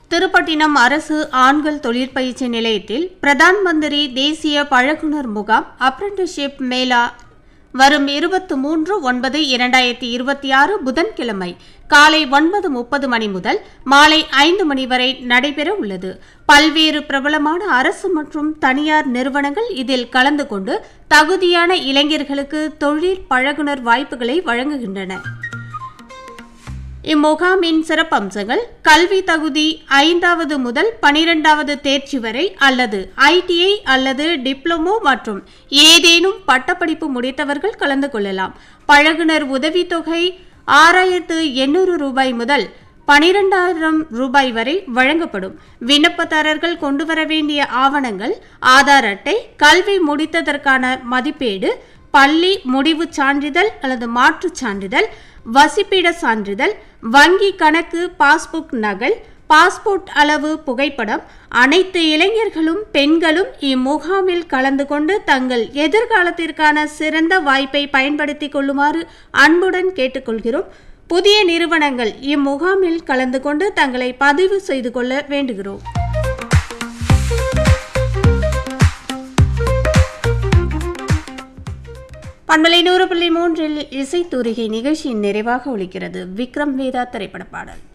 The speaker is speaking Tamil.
திருப்பட்டினம் அரசு ஆண்கள் தொழிற்பயிற்சி நிலையத்தில் பிரதான் மந்திரி தேசிய பழகுனர் முகாம் அப்ரண்டிஸ்ஷிப் மேளா வரும் இருபத்தி மூன்று ஒன்பது இரண்டாயிரத்தி இருபத்தி ஆறு புதன்கிழமை காலை ஒன்பது முப்பது மணி முதல் மாலை ஐந்து மணி வரை நடைபெற உள்ளது பல்வேறு பிரபலமான அரசு மற்றும் தனியார் நிறுவனங்கள் இதில் கலந்து கொண்டு தகுதியான இளைஞர்களுக்கு தொழில் பழகுனர் வாய்ப்புகளை வழங்குகின்றன இம்முகாமின் சிறப்பம்சங்கள் கல்வி தகுதி ஐந்தாவது முதல் பனிரெண்டாவது தேர்ச்சி வரை அல்லது ஐடிஐ அல்லது டிப்ளமோ மற்றும் ஏதேனும் பட்டப்படிப்பு முடித்தவர்கள் கலந்து கொள்ளலாம் பழகுனர் உதவித்தொகை ஆறாயிரத்து எண்ணூறு ரூபாய் முதல் பனிரெண்டாயிரம் ரூபாய் வரை வழங்கப்படும் விண்ணப்பதாரர்கள் கொண்டு வர வேண்டிய ஆவணங்கள் ஆதார் அட்டை கல்வி முடித்ததற்கான மதிப்பீடு பள்ளி முடிவுச் சான்றிதழ் அல்லது மாற்றுச் சான்றிதழ் வசிப்பிட சான்றிதழ் வங்கி கணக்கு பாஸ்புக் நகல் பாஸ்போர்ட் அளவு புகைப்படம் அனைத்து இளைஞர்களும் பெண்களும் இம்முகாமில் கலந்து கொண்டு தங்கள் எதிர்காலத்திற்கான சிறந்த வாய்ப்பை பயன்படுத்திக் கொள்ளுமாறு அன்புடன் கேட்டுக்கொள்கிறோம் புதிய நிறுவனங்கள் இம்முகாமில் கலந்து கொண்டு தங்களை பதிவு செய்து கொள்ள வேண்டுகிறோம் பண்பலை நூறு புள்ளி மூன்றில் இசைத்தூரிகை நிகழ்ச்சியின் நிறைவாக ஒலிக்கிறது விக்ரம் வேதா திரைப்பட பாடல்